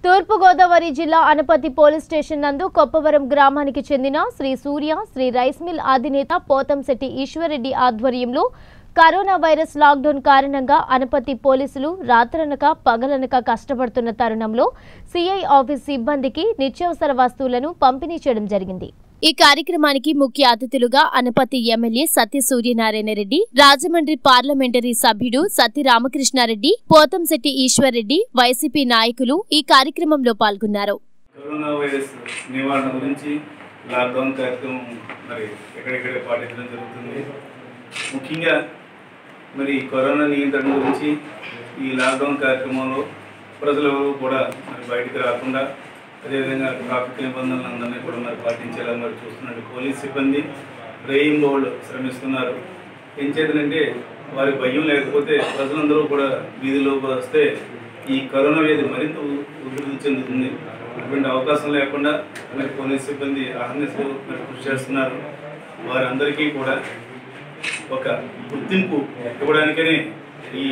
తూర్పుగోదావరి జిల్లా అనపతి police station నందు కొప్పవరం గ్రామానికి చెందిన శ్రీ సూర్య శ్రీ రైస్ మిల్ అధినేత పోతంశెట్టి ఈశ్వర్రెడ్డి ఆధ్వర్యంలో కరోనా వైరస్ లాక్డౌన్ కారణంగా అనపతి పోలీసులు రాత్రనక పగలనక కష్టపడుతున్న తరుణంలో సిఐ ఆఫీస్ సిబ్బందికి నిత్యావసర వస్తువులను పంపిణీ చేయడం జరిగింది ఈ కార్యక్రమానికి ముఖ్య అతిథులుగా అనపతి ఎమ్మెల్యే సత్య సూర్యనారాయణ రెడ్డి రాజమండ్రి పార్లమెంటరీ సభ్యుడు సత్య రామకృష్ణారెడ్డి పోతంశెట్టి ఈశ్వర్ రెడ్డి వైసీపీ నాయకులు ఈ కార్యక్రమంలో పాల్గొన్నారు కరోనా వైరస్ నివారణ గురించి లాక్డౌన్ కార్యక్రమం మరి ఎక్కడెక్కడ పాటించడం జరుగుతుంది ముఖ్యంగా మరి కరోనా నియంత్రణ గురించి ఈ లాక్డౌన్ కార్యక్రమంలో ప్రజలు ఎవరు కూడా మరి బయటికి రాకుండా అదేవిధంగా ట్రాఫిక్ నిబంధనలు అందరినీ కూడా మరి పాటించేలా మరి చూస్తున్నట్టు పోలీస్ సిబ్బంది రేయింగ్ బోల్డ్ శ్రమిస్తున్నారు ఏం చేతనంటే వారి భయం లేకపోతే ప్రజలందరూ కూడా వీధిలోకి వస్తే ఈ కరోనా వ్యాధి మరింత ఉ- ఉధృతి చెందుతుంది అటువంటి అవకాశం లేకుండా మరి పోలీస్ సిబ్బంది అహర్నిశలు మరి కృషి చేస్తున్నారు వారందరికీ కూడా ఒక గుర్తింపు ఇవ్వడానికనే ఈ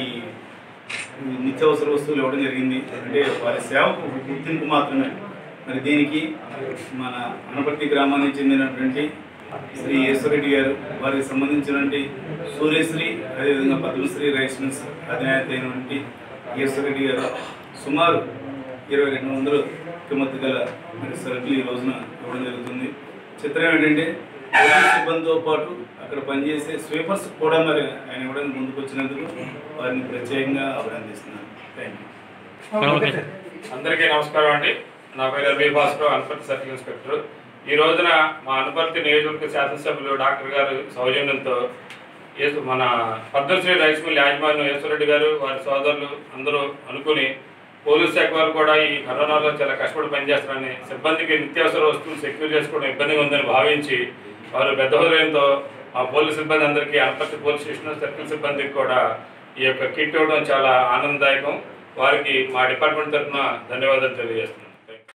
ఈ నిత్యావసర వస్తువులు ఇవ్వడం జరిగింది అంటే వారి సేవకు ఒక గుర్తింపు మాత్రమే మరి దీనికి మన అనపర్తి గ్రామానికి చెందినటువంటి శ్రీ ఈశ్వరెడ్డి గారు వారికి సంబంధించినటువంటి సూర్యశ్రీ అదేవిధంగా పద్మశ్రీ రైస్ మిల్స్ అధినేత అయినటువంటి ఈశ్వరెడ్డి గారు సుమారు ఇరవై రెండు వందలు కిమ్మత్తు గల మరి సరుకులు ఈ రోజున ఇవ్వడం జరుగుతుంది చిత్రం ఏంటంటే పోలీస్ సిబ్బందితో పాటు అక్కడ పనిచేసే స్వీపర్స్ కూడా మరి ఆయన ఇవ్వడానికి ముందుకు వచ్చినందుకు వారిని ప్రత్యేకంగా అభినందిస్తున్నాను థ్యాంక్ యూ అందరికీ నమస్కారం అండి నా పేరు రవి భాస్కర్ అనపర్తి సర్కిల్ ఇన్స్పెక్టర్ ఈ రోజున మా అనపర్తి నియోజకవర్గ శాసనసభ్యులు డాక్టర్ గారు సౌజన్యంతో యేసు- మన పద్మశ్రీ రైస్ మిల్ యాజమాన్యం ఈశ్వరెడ్డి గారు వారి సోదరులు అందరూ అనుకుని పోలీస్ శాఖ వారు కూడా ఈ కరోనాలో చాలా కష్టపడి పనిచేస్తారని సిబ్బందికి నిత్యావసర వస్తువులు సెక్యూర్ చేసుకోవడం ఇబ్బందిగా ఉందని భావించి వారు పెద్ద హృదయంతో మా పోలీస్ సిబ్బంది అందరికీ అనపర్తి పోలీస్ స్టేషన్ సర్కిల్ సిబ్బందికి కూడా ఈ యొక్క కిట్ ఇవ్వడం చాలా ఆనందదాయకం వారికి మా డిపార్ట్మెంట్ తరఫున ధన్యవాదాలు తెలియజేస్తున్నాను